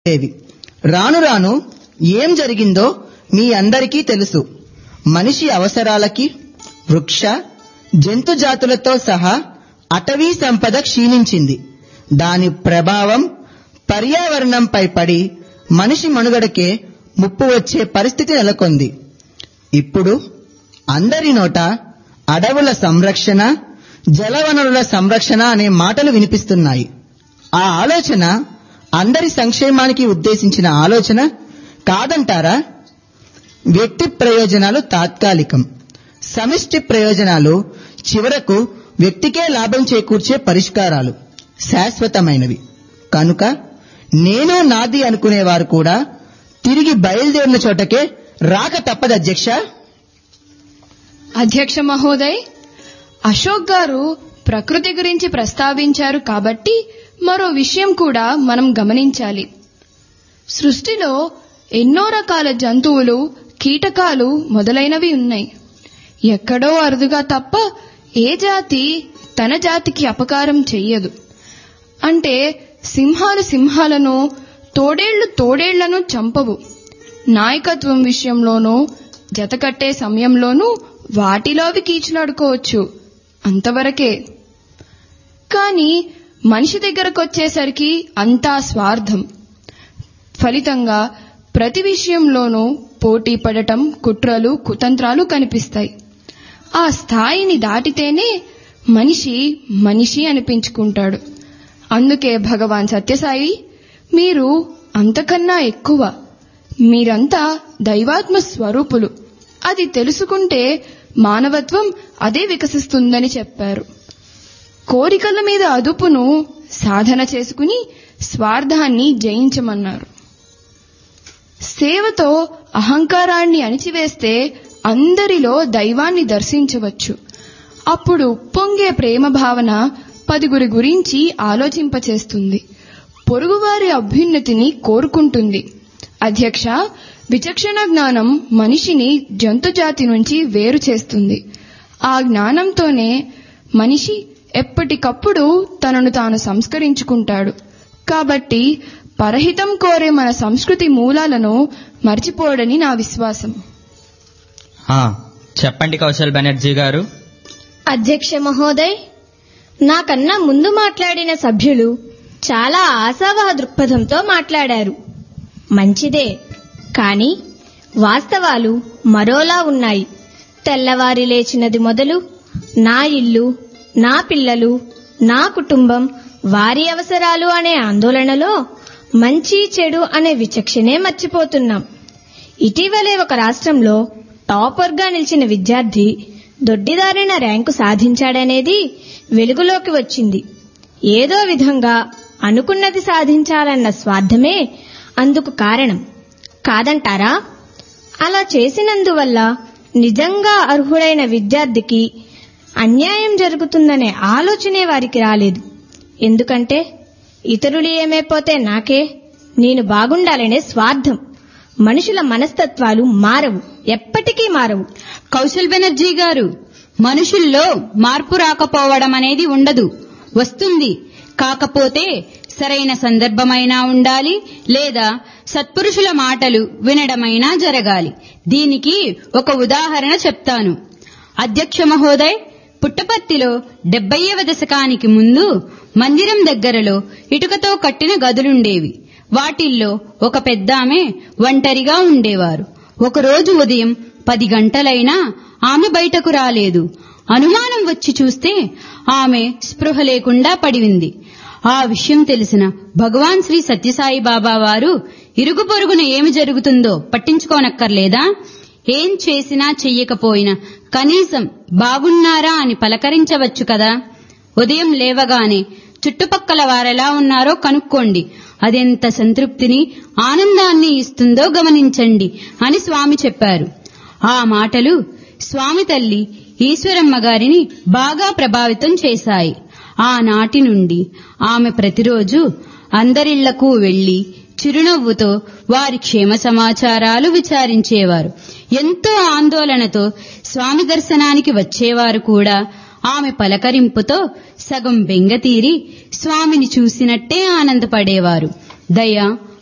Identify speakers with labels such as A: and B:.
A: ఉండేవి రాను రాను ఏం జరిగిందో మీ అందరికీ తెలుసు మనిషి అవసరాలకి వృక్ష జంతు జాతులతో సహా అటవీ సంపద క్షీణించింది దాని ప్రభావం పర్యావరణంపై పడి మనిషి మనుగడకే ముప్పు వచ్చే పరిస్థితి నెలకొంది ఇప్పుడు అందరి నోట అడవుల సంరక్షణ జలవనరుల సంరక్షణ అనే మాటలు వినిపిస్తున్నాయి ఆ ఆలోచన అందరి సంక్షేమానికి ఉద్దేశించిన ఆలోచన కాదంటారా వ్యక్తి ప్రయోజనాలు తాత్కాలికం సమిష్టి ప్రయోజనాలు చివరకు వ్యక్తికే లాభం చేకూర్చే పరిష్కారాలు శాశ్వతమైనవి కనుక నేను నాది అనుకునేవారు కూడా తిరిగి బయలుదేరిన చోటకే రాక తప్పదు అధ్యక్ష
B: అధ్యక్ష మహోదయ్ అశోక్ గారు ప్రకృతి గురించి ప్రస్తావించారు కాబట్టి మరో విషయం కూడా మనం గమనించాలి సృష్టిలో ఎన్నో రకాల జంతువులు కీటకాలు మొదలైనవి ఉన్నాయి ఎక్కడో అరుదుగా తప్ప ఏ జాతి తన జాతికి అపకారం చెయ్యదు అంటే సింహాలు సింహాలను తోడేళ్లు తోడేళ్లను చంపవు నాయకత్వం విషయంలోనూ జతకట్టే సమయంలోనూ వాటిలోవి కీచులాడుకోవచ్చు అంతవరకే కానీ మనిషి దగ్గరకొచ్చేసరికి అంతా స్వార్థం ఫలితంగా ప్రతి విషయంలోనూ పోటీ పడటం కుట్రలు కుతంత్రాలు కనిపిస్తాయి ఆ స్థాయిని దాటితేనే మనిషి మనిషి అనిపించుకుంటాడు అందుకే భగవాన్ సత్యసాయి మీరు అంతకన్నా ఎక్కువ మీరంతా దైవాత్మ స్వరూపులు అది తెలుసుకుంటే మానవత్వం అదే వికసిస్తుందని చెప్పారు కోరికల మీద అదుపును సాధన చేసుకుని స్వార్థాన్ని జయించమన్నారు సేవతో అహంకారాన్ని అణిచివేస్తే అందరిలో దైవాన్ని దర్శించవచ్చు అప్పుడు ఉప్పొంగే ప్రేమ భావన పదుగురి గురించి ఆలోచింపచేస్తుంది పొరుగువారి అభ్యున్నతిని కోరుకుంటుంది అధ్యక్ష విచక్షణ జ్ఞానం మనిషిని జంతుజాతి నుంచి వేరు చేస్తుంది ఆ జ్ఞానంతోనే మనిషి ఎప్పటికప్పుడు తనను తాను సంస్కరించుకుంటాడు కాబట్టి పరహితం కోరే మన సంస్కృతి మూలాలను మర్చిపోడని నా విశ్వాసం
C: ఆ, చెప్పండి కౌశల్ బెనర్జీ గారు
D: అధ్యక్ష మహోదయ్ నాకన్నా ముందు మాట్లాడిన సభ్యులు చాలా ఆశావహ దృక్పథంతో మాట్లాడారు మంచిదే కానీ వాస్తవాలు మరోలా ఉన్నాయి తెల్లవారి లేచినది మొదలు నా ఇల్లు నా పిల్లలు నా కుటుంబం వారి అవసరాలు అనే ఆందోళనలో మంచి చెడు అనే విచక్షణే మర్చిపోతున్నాం ఇటీవలే ఒక రాష్ట్రంలో టాపర్గా నిలిచిన విద్యార్థి దొడ్డిదారిన ర్యాంకు సాధించాడనేది వెలుగులోకి వచ్చింది ఏదో విధంగా అనుకున్నది సాధించాలన్న స్వార్థమే అందుకు కారణం కాదంటారా అలా చేసినందువల్ల నిజంగా అర్హుడైన విద్యార్థికి అన్యాయం జరుగుతుందనే ఆలోచనే వారికి రాలేదు ఎందుకంటే ఇతరులు ఏమైపోతే నాకే నేను బాగుండాలనే స్వార్థం మనుషుల మనస్తత్వాలు మారవు ఎప్పటికీ మారవు
E: కౌశల్ బెనర్జీ గారు మనుషుల్లో మార్పు రాకపోవడం అనేది ఉండదు వస్తుంది కాకపోతే సరైన సందర్భమైనా ఉండాలి లేదా సత్పురుషుల మాటలు వినడమైనా జరగాలి దీనికి ఒక ఉదాహరణ చెప్తాను అధ్యక్ష మహోదయ్ పుట్టపర్తిలో డెబ్బైవ దశకానికి ముందు మందిరం దగ్గరలో ఇటుకతో కట్టిన గదులుండేవి వాటిల్లో ఒక పెద్దామె ఒంటరిగా ఉండేవారు ఒకరోజు ఉదయం పది గంటలైనా ఆమె బయటకు రాలేదు అనుమానం వచ్చి చూస్తే ఆమె స్పృహ లేకుండా పడివింది ఆ విషయం తెలిసిన భగవాన్ శ్రీ సత్యసాయి బాబా వారు ఇరుగు పొరుగున ఏమి జరుగుతుందో పట్టించుకోనక్కర్లేదా ఏం చేసినా చెయ్యకపోయినా కనీసం బాగున్నారా అని పలకరించవచ్చు కదా ఉదయం లేవగానే చుట్టుపక్కల వారెలా ఉన్నారో కనుక్కోండి అదెంత సంతృప్తిని ఆనందాన్ని ఇస్తుందో గమనించండి అని స్వామి చెప్పారు ఆ మాటలు స్వామి తల్లి ఈశ్వరమ్మ గారిని బాగా ప్రభావితం చేశాయి ఆనాటి నుండి ఆమె ప్రతిరోజు అందరిళ్లకు వెళ్లి చిరునవ్వుతో వారి క్షేమ సమాచారాలు విచారించేవారు ఎంతో ఆందోళనతో స్వామి దర్శనానికి వచ్చేవారు కూడా ఆమె పలకరింపుతో సగం బెంగతీరి స్వామిని చూసినట్టే ఆనందపడేవారు దయ